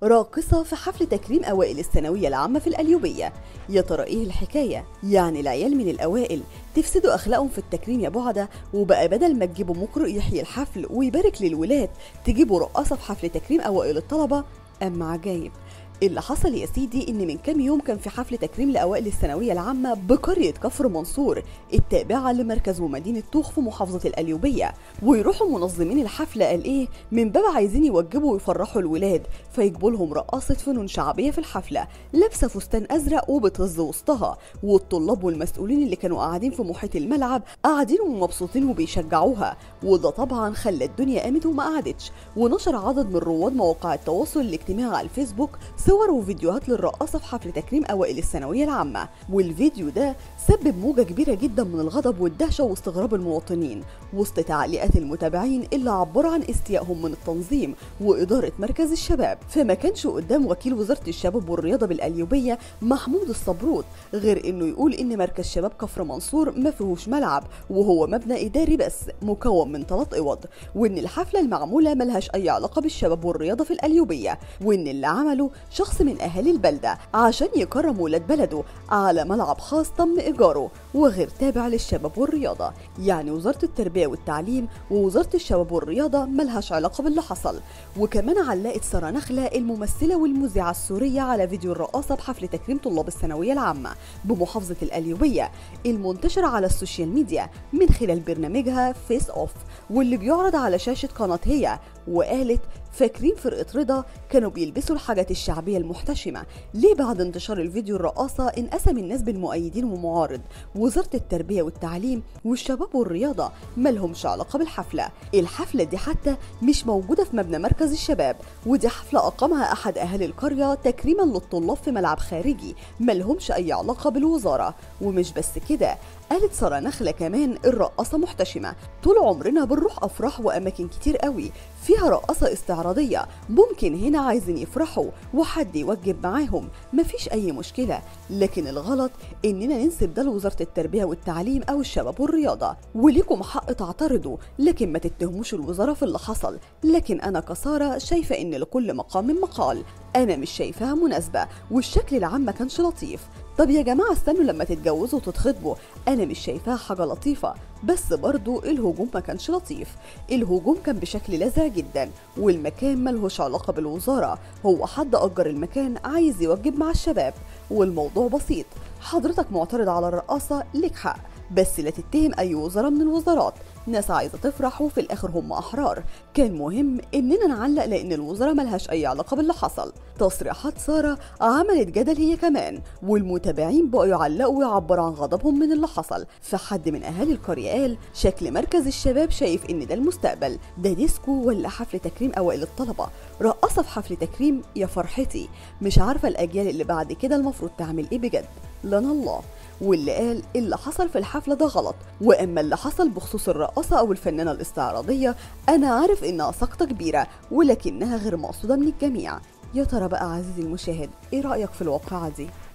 راقصة في حفل تكريم أوائل الثانوية العامة في القليوبية يا ترى إيه الحكاية؟ يعني العيال من الأوائل تفسدوا أخلاقهم في التكريم يا بعدة وبقى بدل ما تجيبوا مقرئ يحيي الحفل ويبارك للولاد تجيبوا رقاصة في حفل تكريم أوائل الطلبة أما عجايب اللي حصل يا سيدي ان من كام يوم كان في حفل تكريم لاوائل الثانويه العامه بقريه كفر منصور التابعه لمركز ومدينه طوخ في محافظه القليوبيه ويروحوا منظمين الحفله قال ايه من باب عايزين يوجبوا ويفرحوا الولاد فيجيبوا لهم رقاصه فنون شعبيه في الحفله لابسه فستان ازرق وبتغز وسطها والطلاب والمسؤولين اللي كانوا قاعدين في محيط الملعب قاعدين ومبسوطين وبيشجعوها وده طبعا خلى الدنيا قامت وما قعدتش ونشر عدد من رواد مواقع التواصل الاجتماعي على الفيسبوك صور وفيديوهات للرقاصة في حفل تكريم أوائل الثانوية العامة والفيديو ده سبب موجة كبيرة جدا من الغضب والدهشة واستغراب المواطنين وسط تعليقات المتابعين اللي عبروا عن استيائهم من التنظيم وإدارة مركز الشباب فما كانش قدام وكيل وزارة الشباب والرياضة بالقليوبية محمود الصبروت غير إنه يقول إن مركز شباب كفر منصور ما فيهوش ملعب وهو مبنى إداري بس مكون من ثلاث أوض وإن الحفلة المعمولة ملهاش أي علاقة بالشباب والرياضة في القليوبية وإن اللي عمله شخص من أهالي البلدة عشان يكرم ولاد بلده على ملعب خاص تم إيجاره وغير تابع للشباب والرياضة يعني وزارة التربية والتعليم ووزارة الشباب والرياضة ملهاش علاقة باللي حصل وكمان علقت سارة نخلة الممثلة والمذيعة السورية على فيديو الرقاصة بحفل تكريم طلاب الثانوية العامة بمحافظة القليوبية المنتشر على السوشيال ميديا من خلال برنامجها فيس أوف واللي بيعرض على شاشة قناة هي وقالت فاكرين فرقة رضا كانوا بيلبسوا الحاجات الشعبية المحتشمة ليه بعد انتشار الفيديو الرقاصة انقسم الناس بين مؤيدين ومعارض وزارة التربية والتعليم والشباب والرياضة ملهمش علاقة بالحفلة الحفلة دي حتى مش موجودة في مبنى مركز الشباب ودي حفلة أقامها أحد أهالي القرية تكريما للطلاب في ملعب خارجي ملهمش أي علاقة بالوزارة ومش بس كده قالت سارة نخلة كمان الرقاصة محتشمة طول عمرنا بنروح أفراح وأماكن كتير قوي فيها رقاصة استعراضية ممكن هنا عايزين يفرحوا وحد يوجب معاهم مفيش أي مشكلة لكن الغلط إننا ننسب ده لوزارة التربية والتعليم أو الشباب والرياضة وليكم حق تعترضوا لكن ما تتهموش الوزارة في اللي حصل لكن أنا كسارة شايفة إن لكل مقام مقال أنا مش شايفاها مناسبة والشكل العام ما كانش لطيف طب يا جماعة استنوا لما تتجوزوا وتتخطبوا أنا مش شايفاها حاجة لطيفة بس برضو الهجوم ما كانش لطيف الهجوم كان بشكل لاذع جدا والمكان ملهوش علاقة بالوزارة هو حد أجر المكان عايز يوجب مع الشباب والموضوع بسيط حضرتك معترض على الرقاصة ليك حق بس لا تتهم أي وزارة من الوزارات ناس عايزة تفرح وفي الآخر هم أحرار كان مهم إننا نعلق لأن الوزارة ملهاش أي علاقة باللي حصل تصريحات سارة عملت جدل هي كمان والمتابعين بقوا يعلقوا ويعبروا عن غضبهم من اللي حصل فحد من أهالي القرية قال شكل مركز الشباب شايف إن ده المستقبل ده ديسكو ولا حفل تكريم أوائل الطلبة رقصة في حفل تكريم يا فرحتي مش عارفة الأجيال اللي بعد كده المفروض تعمل إيه بجد لنا الله واللي قال اللي حصل في الحفلة ده غلط وأما اللي حصل بخصوص الرقاصة أو الفنانة الاستعراضية أنا عارف إنها سقطة كبيرة ولكنها غير مقصودة من الجميع يا ترى بقى عزيزي المشاهد إيه رأيك في الواقعة دي؟